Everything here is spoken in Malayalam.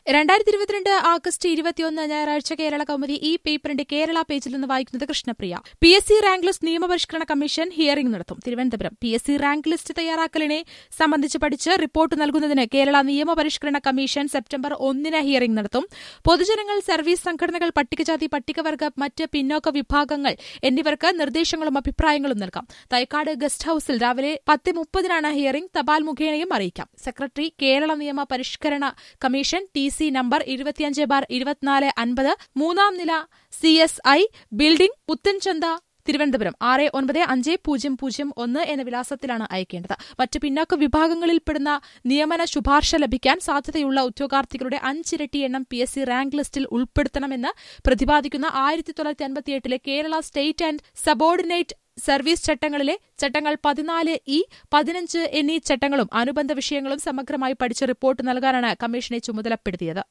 രണ്ടായിരത്തി ഇരുപത്തിരണ്ട് ആഗസ്റ്റ് ഇരുപത്തിയൊന്ന് ഞായറാഴ്ച കേരള കൗമുദി ഈ പേപ്പറിന്റെ കേരള പേജിൽ നിന്ന് വായിക്കുന്നത് Krishnapriya P S C rank list നിയമപരിഷ്കരണ കമ്മീഷൻ ഹിയറിംഗ് നടത്തും Thiruvananthapuram P S C rank list തയ്യാറാക്കലിനെ സംബന്ധിച്ച് പഠിച്ച് റിപ്പോർട്ട് നൽകുന്നതിന് കേരള നിയമപരിഷ്കരണ കമ്മീഷൻ സെപ്റ്റംബർ ഒന്നിന് ഹിയറിംഗ് നടത്തും പൊതുജനങ്ങൾ സർവീസ് സംഘടനകൾ പട്ടികജാതി പട്ടികവർഗ മറ്റ് പിന്നോക്ക വിഭാഗങ്ങൾ എന്നിവർക്ക് നിർദ്ദേശങ്ങളും അഭിപ്രായങ്ങളും നൽകാം തൈക്കാട് ഗസ്റ്റ് ഹൌസിൽ രാവിലെ പത്ത് മുപ്പതിനാണ് ഹിയറിംഗ് തപാൽ മുഖേനയും അറിയിക്കാം സെക്രട്ടറി കേരള നിയമ പരിഷ്കരണ കമ്മീഷൻ ടി സി നമ്പർ ഇരുപത്തിയഞ്ച് ബാർ ഇരുപത്തിനാല് അൻപത് മൂന്നാം നില C S I building Puthenchantha Thiruvananthapuram ആറ് ഒൻപത് അഞ്ച് പൂജ്യം പൂജ്യം ഒന്ന് എന്ന വിലാസത്തിലാണ് അയക്കേണ്ടത് മറ്റ് പിന്നാക്ക വിഭാഗങ്ങളിൽപ്പെടുന്ന നിയമന ശുപാർശ ലഭിക്കാൻ സാധ്യതയുള്ള ഉദ്യോഗാർത്ഥികളുടെ അഞ്ചിരട്ടി എണ്ണം പി എസ് സി റാങ്ക് ലിസ്റ്റിൽ ഉൾപ്പെടുത്തണമെന്ന് പ്രതിപാദിക്കുന്ന ആയിരത്തി തൊള്ളായിരത്തി അൻപത്തിയെട്ടിലെ Kerala state and subordinate service ചട്ടങ്ങളിലെ ചട്ടങ്ങൾ പതിനാല് ഇ പതിനഞ്ച് എന്നീ ചട്ടങ്ങളും അനുബന്ധ വിഷയങ്ങളും സമഗ്രമായി പഠിച്ച് റിപ്പോർട്ട് നൽകാനാണ് കമ്മീഷനെ ചുമതലപ്പെടുത്തിയത്